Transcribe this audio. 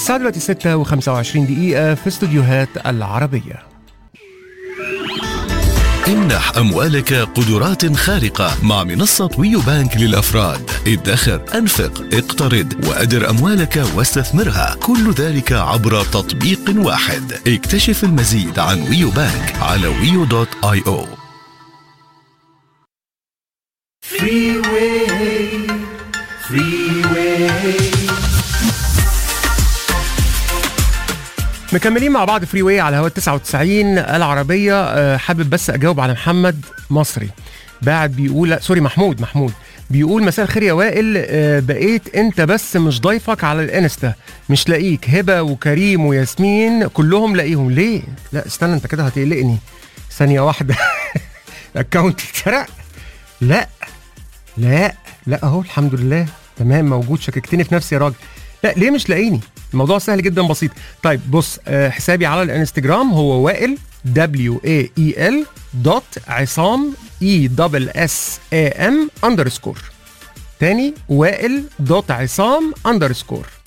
الساعة دلوقتي 6 و25 دقيقة في استوديوهات العربية امنح أموالك قدرات خارقة مع منصة ويو بانك للأفراد ادخر أنفق اقترض وأدر أموالك واستثمرها كل ذلك عبر تطبيق واحد اكتشف المزيد عن ويو بانك على ويو دوت اي او مكملين مع بعض فري واي على هوا 99 العربية أه، حابب بس أجاوب على محمد مصري بعد بيقول لا سوري محمود محمود بيقول مساء الخير يا وائل أه، بقيت انت بس مش ضيفك على الانستا مش لاقيك هبه وكريم وياسمين كلهم لاقيهم ليه لا استنى انت كده هتقلقني ثانيه واحده الاكونت اتسرق لا لا لا اهو الحمد لله تمام موجود شككتني في نفسي يا راجل لا ليه مش لاقيني الموضوع سهل جدا بسيط طيب بص آه، حسابي على الانستجرام هو وائل دبليو اي اي ال دوت عصام اي دبل اس اي ام اندرسكور تاني وائل دوت عصام اندرسكور